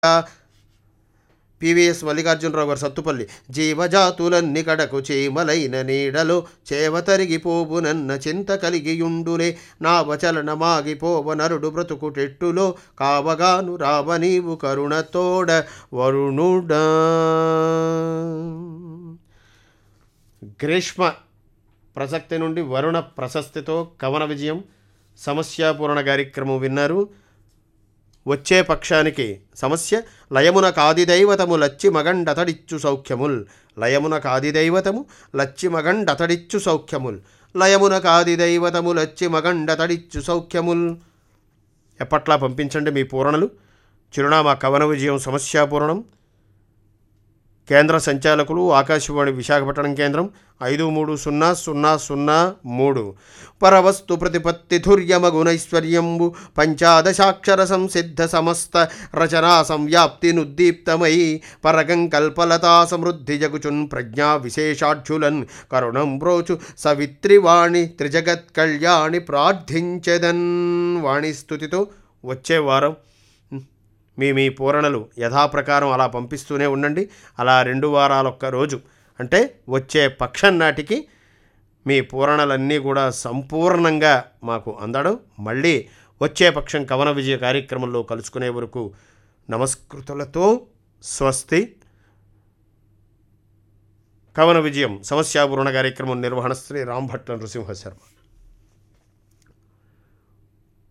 PVS Mallikarjunarao గారు సత్తుపల్లి జీవజాతులన్ని కడకు చీమలైన నీడలో చేవ తరిగిపోవునన్న చింత కలిగియుండులే నా వచలన మాగిపోవ నరుడు బ్రతుకుటెట్టులో కావగాను రావ నీవు కరుణతోడ వరుణుడా గ్రీష్మ ప్రసక్తి నుండి వరుణ ప్రశస్తితో కవన విజయం సమస్యాపూరణ కార్యక్రమం విన్నారు వచ్చే పక్షానికి సమస్య లయమున కాదిదైవతము లచ్చి మగండతడిచ్చు సౌఖ్యముల్ లయమున కాదిదైవతము లచ్చి మగండతడిచ్చు సౌఖ్యముల్ లయమున కాదిదైవతము లచ్చి మగండతడిచ్చు సౌఖ్యముల్ ఎప్పట్లా పంపించండి మీ పూరణలు చిరునామా కవన విజయం సమస్యాపూరణం కేంద్ర సంచాలకులు ఆకాశవాణి విశాఖపట్నం కేంద్రం ఐదు మూడు సున్నా సున్నా సున్నా మూడు పరవస్తు ప్రతిపత్తి ధుర్యమగునైశ్వర్యంబు పంచాదశాక్షర సంసిద్ధ సమస్త రచనా సంవ్యాప్తి నుద్దీప్తమై పరగం కల్పలతా సమృద్ధి జగుచున్ ప్రజ్ఞా విశేషాఢ్యులన్ కరుణం బ్రోచు సవిత్రివాణి త్రిజగత్ కళ్యాణి ప్రార్థించెదన్ వాణి స్థుతితో వచ్చే వారం మీ మీ పూరణలు యథాప్రకారం అలా పంపిస్తూనే ఉండండి అలా రెండు వారాలొక్క రోజు అంటే వచ్చే పక్షం నాటికి మీ పూరణలన్నీ కూడా సంపూర్ణంగా మాకు అందడం మళ్ళీ వచ్చే పక్షం కవన విజయ కార్యక్రమంలో కలుసుకునే వరకు నమస్కృతులతో స్వస్తి కవన విజయం సమస్యాపూర్ణ కార్యక్రమం నిర్వహణ శ్రీ రాంభట్ల నృసింహ శర్మ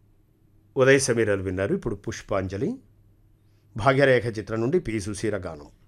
ఉదయ్ సమీరలు విన్నారు ఇప్పుడు పుష్పాంజలి భాగ్యరేఖ చిత్రం నుండి పి సుశీర గానం